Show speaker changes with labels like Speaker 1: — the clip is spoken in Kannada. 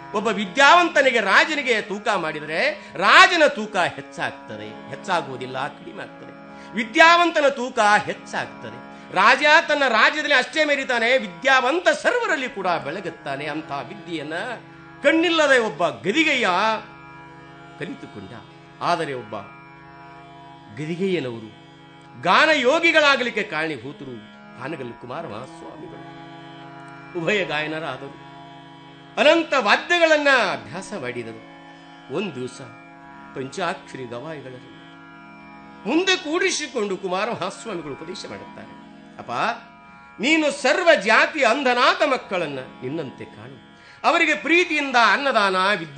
Speaker 1: ಒಬ್ಬ ವಿದ್ಯಾವಂತನಿಗೆ ರಾಜನಿಗೆ ತೂಕ ಮಾಡಿದರೆ ರಾಜನ ತೂಕ ಹೆಚ್ಚಾಗ್ತದೆ ಹೆಚ್ಚಾಗುವುದಿಲ್ಲ ಕಡಿಮೆ ಆಗ್ತದೆ ವಿದ್ಯಾವಂತನ ತೂಕ ಹೆಚ್ಚಾಗ್ತದೆ ರಾಜ ತನ್ನ ರಾಜ್ಯದಲ್ಲಿ ಅಷ್ಟೇ ಮೆರಿತಾನೆ ವಿದ್ಯಾವಂತ ಸರ್ವರಲ್ಲಿ ಕೂಡ ಬೆಳಗುತ್ತಾನೆ ಅಂತ ವಿದ್ಯೆಯನ್ನ ಕಣ್ಣಿಲ್ಲದೆ ಒಬ್ಬ ಗದಿಗೆಯ ಕಲಿತುಕೊಂಡ ಆದರೆ ಒಬ್ಬ ಗದಿಗೆಯನವರು ಗಾನ ಯೋಗಿಗಳಾಗಲಿಕ್ಕೆ ಕಾರಣೀಭೂತರು ಹಾನಗಲ್ ಕುಮಾರ ಮಹಾಸ್ವಾಮಿಗಳು ಉಭಯ ಗಾಯನರಾದರು ಅನಂತ ವಾದ್ಯಗಳನ್ನ ಅಭ್ಯಾಸ ಮಾಡಿದರು ಒಂದು ದಿವಸ ಪಂಚಾಕ್ಷರಿ ಗವಾಯಿಗಳಲ್ಲಿ ಮುಂದೆ ಕೂಡಿಸಿಕೊಂಡು ಕುಮಾರ ಮಹಾಸ್ವಾಮಿಗಳು ಉಪದೇಶ ಮಾಡುತ್ತಾರೆ ಅಪ್ಪ ನೀನು ಸರ್ವ ಜಾತಿಯ ಅಂಧನಾಥ ಮಕ್ಕಳನ್ನ ನಿನ್ನಂತೆ ಕಾಣು ಅವರಿಗೆ ಪ್ರೀತಿಯಿಂದ ಅನ್ನದಾನ ವಿದ್ಯೆ